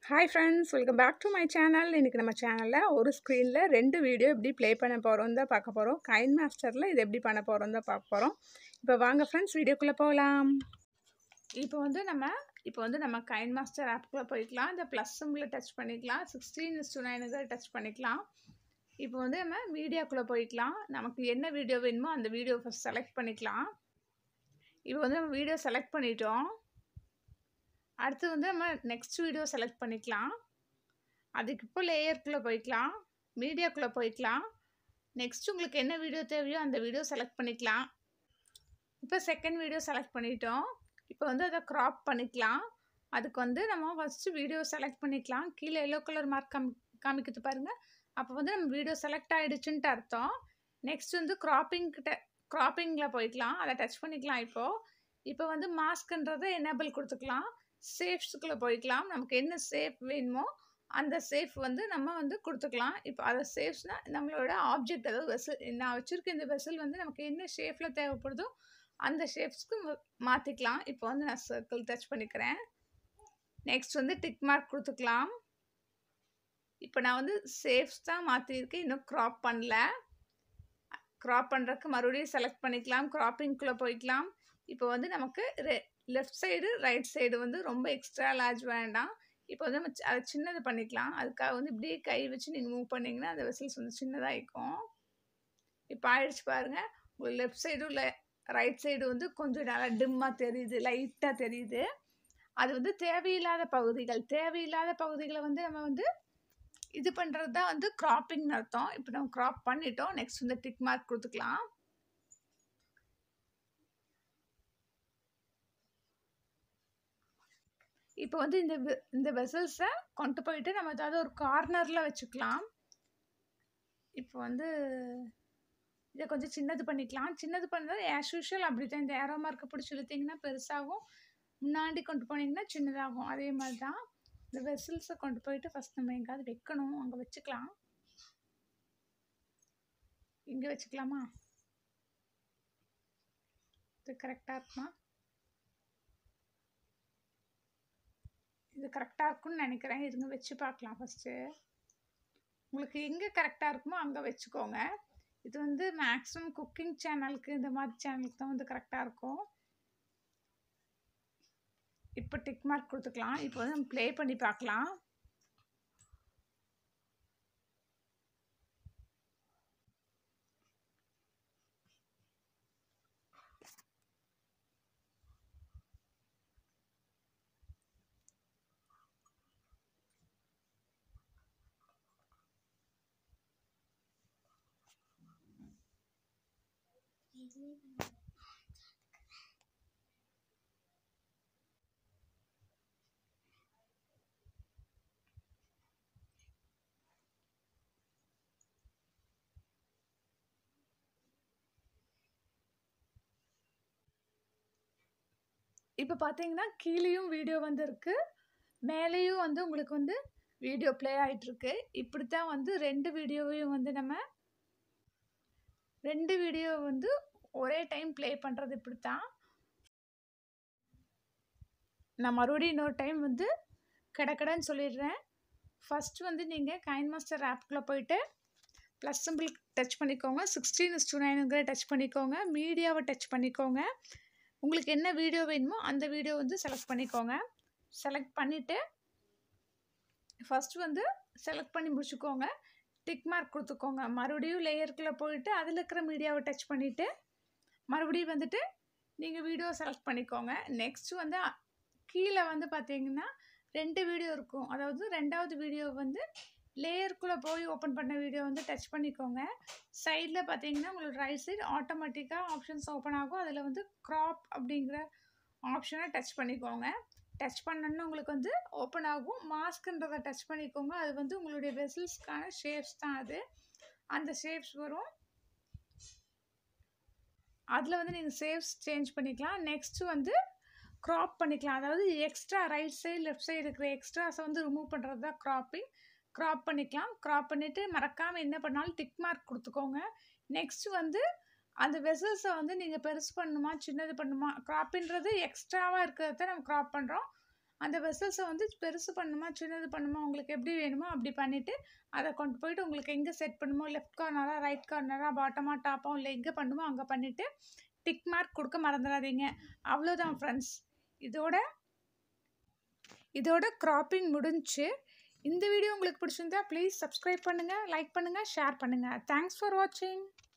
hi friends welcome back to my channel இன்றைக்கி நம்ம சேனலில் ஒரு ஸ்க்ரீனில் ரெண்டு வீடியோ எப்படி ப்ளே பண்ண போகிறோம் தான் பார்க்க போகிறோம் கைன் மாஸ்டரில் இது எப்படி பண்ண போகிறோம் தான் பார்க்க போகிறோம் இப்போ வாங்க ஃப்ரெண்ட்ஸ் வீடியோக்குள்ளே போகலாம் இப்போ வந்து நம்ம இப்போ வந்து நம்ம கைன் மாஸ்டர் ஆப்புக்குள்ளே போய்க்கலாம் இந்த ப்ளஸ் சிம்பில் டச் பண்ணிக்கலாம் சிக்ஸ்டீன் இஸ் டூ நைனுக்கு டச் பண்ணிக்கலாம் இப்போ வந்து நம்ம மீடியாக்குள்ளே போய்க்கலாம் நமக்கு என்ன வீடியோ வேணுமோ அந்த வீடியோ ஃபஸ்ட் செலக்ட் பண்ணிக்கலாம் இப்போ வந்து நம்ம வீடியோ செலக்ட் பண்ணிட்டோம் அடுத்து வந்து நம்ம நெக்ஸ்ட் வீடியோ செலக்ட் பண்ணிக்கலாம் அதுக்கு இப்போ லேயருக்குள்ளே போய்க்கலாம் மீடியாக்குள்ளே போய்க்கலாம் நெக்ஸ்ட் உங்களுக்கு என்ன வீடியோ தேவையோ அந்த வீடியோ செலக்ட் பண்ணிக்கலாம் இப்போ செகண்ட் வீடியோ செலக்ட் பண்ணிட்டோம் இப்போ வந்து அதை க்ராப் பண்ணிக்கலாம் அதுக்கு வந்து நம்ம ஃபஸ்ட்டு வீடியோ செலக்ட் பண்ணிக்கலாம் கீழே எல்லோ கலர் மார்க் காமி காமிக்குது பாருங்கள் அப்போ வந்து நம்ம வீடியோ செலக்ட் ஆகிடுச்சுன்ட்டு அர்த்தம் நெக்ஸ்ட் வந்து க்ராப்பிங் கிட்ட க்ராப்பிங்கில் போய்க்கலாம் அதை டச் பண்ணிக்கலாம் இப்போது இப்போ வந்து மாஸ்க்ன்றதை எனேபிள் கொடுத்துக்கலாம் சேஃப்ஸுக்குள்ளே போய்க்கலாம் நமக்கு என்ன சேஃப் வேணுமோ அந்த சேஃப் வந்து நம்ம வந்து கொடுத்துக்கலாம் இப்போ அதை சேஃப்ஸ்னால் நம்மளோட ஆப்ஜெக்ட் அதாவது வெசல் நான் வச்சுருக்க இந்த வெசல் வந்து நமக்கு என்ன ஷேஃபில் தேவைப்படுதோ அந்த ஷேப்ஸ்க்கு மாற்றிக்கலாம் இப்போ வந்து நான் சர்க்கிள் டச் பண்ணிக்கிறேன் நெக்ஸ்ட் வந்து டிக் மார்க் கொடுத்துக்கலாம் இப்போ நான் வந்து சேஃப்ஸ் தான் மாற்றிருக்கேன் இன்னும் க்ராப் பண்ணல க்ராப் பண்ணுறதுக்கு மறுபடியும் செலக்ட் பண்ணிக்கலாம் க்ராப்பிங்குள்ளே போய்க்கலாம் இப்போ வந்து நமக்கு ரெ லெஃப்ட் சைடு ரைட் சைடு வந்து ரொம்ப எக்ஸ்ட்ரா லார்ஜ் வேண்டாம் இப்போ வந்து நம்ம அதை சின்னது பண்ணிக்கலாம் அதுக்காக வந்து இப்படியே கை வச்சு நீங்கள் மூவ் பண்ணிங்கன்னா அந்த வெசல்ஸ் வந்து சின்னதாக இருக்கும் இப்போ ஆயிடுச்சு பாருங்கள் உங்களுக்கு லெஃப்ட் சைடும் இல்லை ரைட் சைடு வந்து கொஞ்சம் நல்லா டிம்மாக தெரியுது லைட்டாக தெரியுது அது வந்து தேவையில்லாத பகுதிகள் தேவையில்லாத பகுதிகளை வந்து நம்ம வந்து இது பண்ணுறது தான் வந்து க்ராப்பிங்னு அர்த்தம் இப்போ நம்ம க்ராப் பண்ணிட்டோம் நெக்ஸ்ட் வந்து டிக் மார்க் கொடுத்துக்கலாம் இப்போ வந்து இந்த இந்த வெசல்ஸை கொண்டு போயிட்டு நம்ம ஏதாவது ஒரு கார்னரில் வச்சுக்கலாம் இப்போ வந்து இதை கொஞ்சம் சின்னது பண்ணிக்கலாம் சின்னது பண்ணுறது ஆஸ் யூஷுவல் அப்படி தான் இந்த ஏரோ மார்க்கை பிடிச்சி இழுத்திங்கன்னா பெருசாகும் முன்னாடி கொண்டு போனீங்கன்னா சின்னதாகும் அதே மாதிரி தான் இந்த வெசல்ஸை கொண்டு போயிட்டு ஃபஸ்ட் நம்ம எங்கேயாவது வைக்கணும் அங்கே வச்சுக்கலாம் இங்கே வச்சுக்கலாமா இது கரெக்டாக இருக்குமா இது கரெக்டாக இருக்கும்னு நினைக்கிறேன் இதுங்க வச்சு பார்க்கலாம் ஃபஸ்ட்டு உங்களுக்கு எங்கே கரெக்டாக இருக்குமோ அங்கே வச்சுக்கோங்க இது வந்து மேக்ஸிமம் குக்கிங் சேனலுக்கு இந்த மாதிரி சேனலுக்கு தான் வந்து கரெக்டாக இருக்கும் இப்போ டிக் மார்க் கொடுத்துக்கலாம் இப்போ வந்து நம்ம ப்ளே பண்ணி பார்க்கலாம் இப்போ பார்த்தீங்கன்னா கீழேயும் வீடியோ வந்து இருக்குது மேலேயும் வந்து உங்களுக்கு வந்து வீடியோ ப்ளே ஆகிட்டுருக்கு இப்படி தான் வந்து ரெண்டு வீடியோவையும் வந்து நம்ம ரெண்டு வீடியோ வந்து ஒரே டைம் ப்ளே பண்ணுறது இப்படி தான் நான் மறுபடியும் இன்னொரு டைம் வந்து கடக்கடன்னு சொல்லிடுறேன் ஃபஸ்ட்டு வந்து நீங்கள் கைன் மாஸ்டர் ஆப்புக்குள்ளே போயிட்டு ப்ளஸ் சிம்பிள் டச் பண்ணிக்கோங்க சிக்ஸ்டீன் இஸ் டூ நைனுங்கிற டச் பண்ணிக்கோங்க மீடியாவை டச் பண்ணிக்கோங்க உங்களுக்கு என்ன வீடியோ வேணுமோ அந்த வீடியோ வந்து செலக்ட் பண்ணிக்கோங்க செலக்ட் பண்ணிவிட்டு ஃபஸ்ட்டு வந்து செலக்ட் பண்ணி முடிச்சுக்கோங்க டிக் மார்க் கொடுத்துக்கோங்க மறுபடியும் லேயருக்குள்ளே போயிட்டு அதில் இருக்கிற மீடியாவை டச் பண்ணிவிட்டு மறுபடியும் வந்துட்டு நீங்கள் வீடியோ செலக்ட் பண்ணிக்கோங்க நெக்ஸ்ட் வந்து கீழே வந்து பார்த்தீங்கன்னா ரெண்டு வீடியோ இருக்கும் அதாவது ரெண்டாவது வீடியோ வந்து லேயருக்குள்ளே போய் ஓப்பன் பண்ண வீடியோ வந்து டச் பண்ணிக்கோங்க சைடில் பார்த்தீங்கன்னா உங்களுக்கு ரைட் சைடு ஆட்டோமேட்டிக்காக ஆப்ஷன்ஸ் ஓப்பன் ஆகும் அதில் வந்து க்ராப் அப்படிங்கிற ஆப்ஷனை டச் பண்ணிக்கோங்க டச் பண்ணோன்னு உங்களுக்கு வந்து ஓப்பன் ஆகும் மாஸ்க்குன்றதை டச் பண்ணிக்கோங்க அது வந்து உங்களுடைய வெசல்ஸ்க்கான ஷேப்ஸ் தான் அது அந்த ஷேப்ஸ் வரும் அதில் வந்து நீங்கள் ஷேப்ஸ் சேஞ்ச் பண்ணிக்கலாம் நெக்ஸ்ட்டு வந்து க்ராப் பண்ணிக்கலாம் அதாவது extra right side left side இருக்கிற எக்ஸ்ட்ராஸை வந்து ரிமூவ் பண்ணுறது தான் க்ராப்பிங் க்ராப் பண்ணிக்கலாம் க்ராப் பண்ணிவிட்டு மறக்காமல் என்ன பண்ணாலும் டிக் மார்க் கொடுத்துக்கோங்க நெக்ஸ்ட்டு வந்து அந்த வெசல்ஸை வந்து நீங்கள் பெருசு பண்ணணுமா சின்னது பண்ணணுமா க்ராப்பின்றது எக்ஸ்ட்ராவாக இருக்கிறத நம்ம க்ராப் பண்ணுறோம் அந்த வெசல்ஸை வந்து பெருசு பண்ணுமா சின்னது பண்ணுமா உங்களுக்கு எப்படி வேணுமோ அப்படி பண்ணிவிட்டு அதை கொண்டு போயிட்டு உங்களுக்கு எங்கே செட் பண்ணுமோ லெஃப்ட் கார்னராக ரைட் கார்னராக பாட்டமாக டாப்பாக இல்லை எங்கே பண்ணுமோ அங்கே பண்ணிவிட்டு டிக் மார்க் கொடுக்க மறந்துடாதீங்க அவ்வளோதான் ஃப்ரெண்ட்ஸ் இதோட இதோட க்ராப்பிங் முடிஞ்சு இந்த வீடியோ உங்களுக்கு பிடிச்சிருந்தா ப்ளீஸ் சப்ஸ்கிரைப் பண்ணுங்கள் லைக் பண்ணுங்கள் ஷேர் பண்ணுங்கள் தேங்க்ஸ் ஃபார் வாட்சிங்